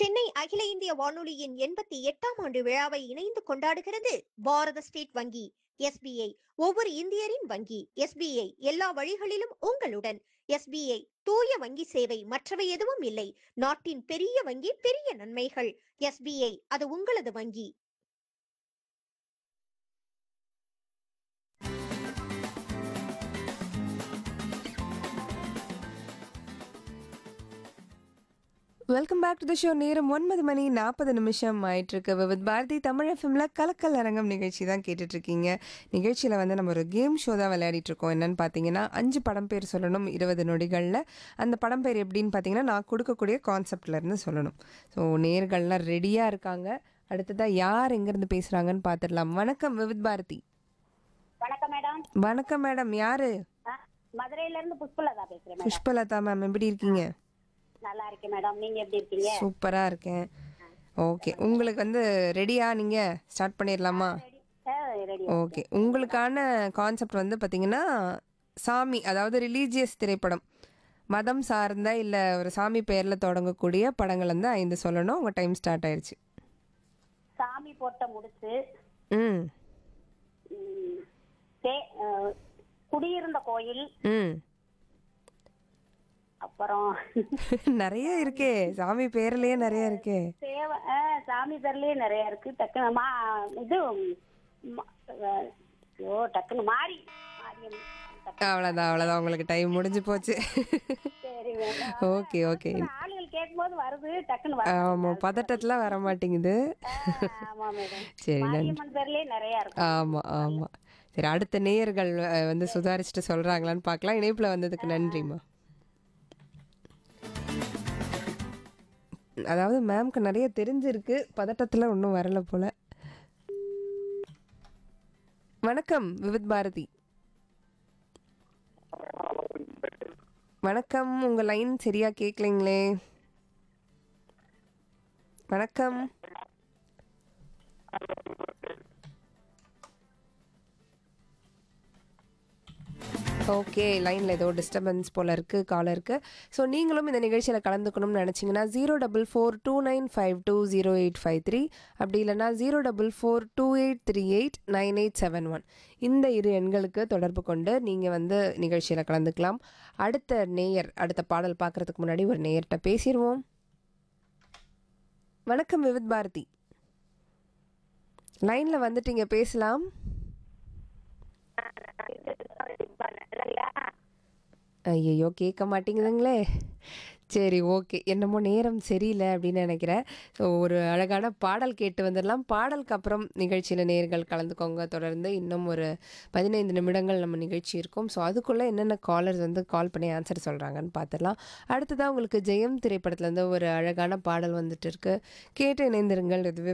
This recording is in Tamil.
சென்னை அகில இந்திய வானொலியின் எண்பத்தி எட்டாம் ஆண்டு விழாவை இணைந்து கொண்டாடுகிறது பாரத ஸ்டேட் வங்கி எஸ்பிஐ ஒவ்வொரு இந்தியரின் வங்கி எஸ்பிஐ எல்லா வழிகளிலும் உங்களுடன் எஸ்பிஐ தூய வங்கி சேவை மற்றவை எதுவும் இல்லை நாட்டின் பெரிய வங்கி பெரிய நன்மைகள் எஸ்பிஐ அது உங்களது வங்கி welcome back to the show நேரம் ஒன்பது மணி நாற்பது நிமிஷம் ஆயிட்டிருக்கு வித் பாரதி தமிழ் எஃப்எம்ல கலக்கல் அரங்கம் நிகழ்ச்சி தான் கேட்டுட்டு இருக்கீங்க நிகழ்ச்சியில் வந்து நம்ம ஒரு கேம் ஷோ தான் விளையாடிட்டு இருக்கோம் என்னன்னு பார்த்தீங்கன்னா அஞ்சு படம் பேர் சொல்லணும் இருபது நொடிகளில் அந்த படம் பேர் எப்படின்னு பார்த்தீங்கன்னா நான் கொடுக்கக்கூடிய கான்செப்ட்ல இருந்து சொல்லணும் ஸோ நேர்கள்லாம் ரெடியாக இருக்காங்க அடுத்ததாக யார் எங்கேருந்து பேசுகிறாங்கன்னு பார்த்துடலாம் வணக்கம் விவித் பாரதி வணக்கம் மேடம் வணக்கம் மேடம் யாரு ஆ, மதுரையில இருந்து புஷ்பலதா பேசுறேன் மேடம் புஷ்பலதா மேம் எப்படி இருக்கீங்க நல்லா இருக்கேன் மேடம் நீங்க எப்படி இருக்கீங்க சூப்பராக இருக்கேன் ஓகே உங்களுக்கு வந்து ரெடியா நீங்கள் ஸ்டார்ட் பண்ணிடலாமா ரெடி ஓகே உங்களுக்கான கான்செப்ட் வந்து பார்த்தீங்கன்னா சாமி அதாவது ரிலீஜியஸ் திரைப்படம் மதம் சார்ந்த இல்லை ஒரு சாமி பெயரில் தொடங்கக்கூடிய படங்கள் வந்து ஐந்து சொல்லணும் உங்கள் டைம் ஸ்டார்ட் ஆயிடுச்சு சாமி போட்ட முடிச்சு ம் ம், தே- ஆ, குடியிருந்த கோயில் ம் அப்புறம் நிறைய இருக்கே சாமி பேர்லயே நிறைய இருக்கே சேவ ஆ, சாமி பேர்லயே நிறைய இருக்கு டக்குனு மா இது ம- ஆ, ஐயோ டக்குனு மாறி மாரியம் டக்கு- அவ்வளோதான் அவ்வளோதான் உங்களுக்கு டைம் முடிஞ்சு போச்சு சரி மேடம் ஓகே ஓகே ஆளுகள் கேட்கும்போது வருது டக்குன்னு வருது ஆமாம் பதட்டத்தில் வர மாட்டேங்குது ஆ, ஆமா மேடம் சரி நன்றி மாரியம்மன் பேர்லயே நிறைய இருக்கு ஆமாம் ஆமாம் சரி அடுத்த நேயர்கள் அஹ், வந்து சுதாரிச்சுட்டு சொல்கிறாங்களான்னு பார்க்கலாம் இணைப்பில் வந்ததுக்கு நன்றிம்மா அதாவது மேம்க்கு நிறைய தெரிஞ்சிருக்கு பதட்டத்தில் ஒன்றும் வரல போல வணக்கம் விவித் பாரதி வணக்கம் உங்கள் லைன் சரியா கேட்கலைங்களே வணக்கம் ஓகே லைனில் ஏதோ டிஸ்டர்பன்ஸ் போல் இருக்குது காலருக்கு ஸோ நீங்களும் இந்த நிகழ்ச்சியில் கலந்துக்கணும்னு நினச்சிங்கன்னா zero double four two nine five two zero eight five three அப்படி இல்லைனா zero double four two eight three eight nine eight seven one இந்த இரு எண்களுக்கு தொடர்பு கொண்டு நீங்கள் வந்து நிகழ்ச்சியில் கலந்துக்கலாம் அடுத்த நேயர் அடுத்த பாடல் பார்க்குறதுக்கு முன்னாடி ஒரு நேயர்கிட்ட பேசிடுவோம் வணக்கம் விவித் பாரதி லைனில் வந்துட்டீங்க பேசலாம் ஐயையோ கேட்க மாட்டேங்குதுங்களே சரி ஓகே என்னமோ நேரம் சரியில்லை அப்படின்னு நினைக்கிறேன் ஸோ ஒரு அழகான பாடல் கேட்டு வந்துடலாம் பாடலுக்கு அப்புறம் நிகழ்ச்சியில் நேர்கள் கலந்துக்கோங்க தொடர்ந்து இன்னும் ஒரு பதினைந்து நிமிடங்கள் நம்ம நிகழ்ச்சி இருக்கும் ஸோ அதுக்குள்ளே என்னென்ன காலர்ஸ் வந்து கால் பண்ணி ஆன்சர் சொல்கிறாங்கன்னு பார்த்துடலாம் அடுத்ததாக உங்களுக்கு ஜெயம் திரைப்படத்துலேருந்து ஒரு அழகான பாடல் வந்துட்டு இருக்கு கேட்டு இணைந்திருங்கள் இது